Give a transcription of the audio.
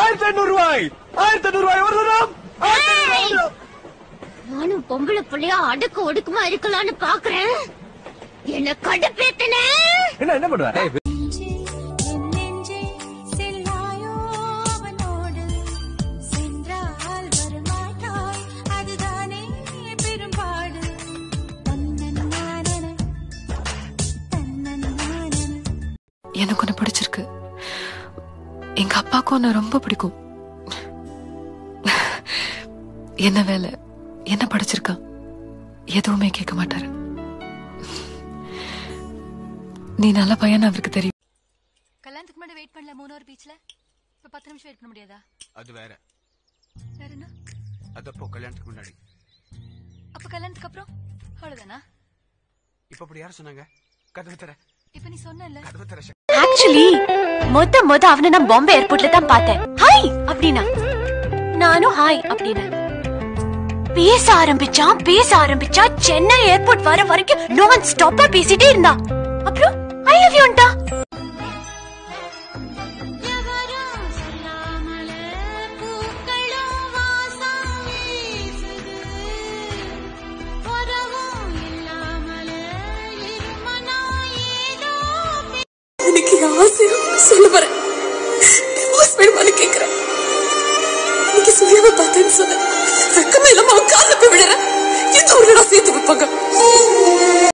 ஆயிரத்தி ஐநூறு ரூபாய் ஆயிரத்தி ஐநூறு ரூபாய் ஒரு தினம் ஆயிரத்தி ஐநூறு ரூபாய், ஒரு தினம். நானும் பொம்பளை புள்ளையா அடுக்கு ஒடுக்குமா இருக்கலாம்னு பாக்குறேன் என்ன கடுப்பேத்தன என்ன என்ன பண்ணுவ ஏய், என் நெஞ்சே செல்லாயோ அவனோடு சென்றால் வரமாட்டாய் அதுதானே பெரும்பாடு தன்னன்னானன தன்னன்னானன எனக்கு ஒன்று பிடிச்சிருக்கு எங்க அப்பாவுக்கும் ஒன்று ரொம்ப பிடிக்கும் என்ன வேலை என்ன படிச்சிருக்கான் எதுவுமே கேட்க மாட்டாரு நீ நல்ல பையன் அவருக்கு தெரியும் கல்யாணத்துக்கு முன்னாடி வெயிட் பண்ணல மூணு பீச்ல இப்ப பத்து நிமிஷம் வெயிட் பண்ண முடியாதா அது வேற வேற என்ன அதப்போ கல்யாணத்துக்கு முன்னாடி அப்ப கல்யாணத்துக்கு அப்புறம் அவ்வளவுதானா இப்ப அப்படி யார் சொன்னாங்க கதவு தர இப்ப நீ சொன்னல கதவு தர சக்தி. ஆக்சுவலி மொத மொத அவனை நான் பாம்பே ஏர்போர்ட்ல தான் பார்த்தேன் ஹாய் அப்படின்னா நானும் ஹாய் அப்படின்னேன் பேச ஆரம்பிச்சான் பேச ஆரம்பிச்சா சென்னை ஏர்போர்ட் வர வரைக்கும் நான் ஸ்டாப்பா பேசிட்டே இருந்தான் அப்புறம் ஐ லவ் யூன்டா எவரும் சொல்லாமலே பூக்களும் வாசம் வீசுது உறவும் இல்லாமலே இருமனா ஏதோ எனக்கு ஆசை சொல்ல வரேன் டிவோர்ஸ் வேணுமான்னு கேக்குறேன் இன்னைக்கு சூர்யாவை பார்த்தேன்னு சொன்னேன் வெக்கமே இல்லாம அவன் காலில் போய் விடுறேன் எந்த ஊர்ல சேர்த்து வைப்பாங்க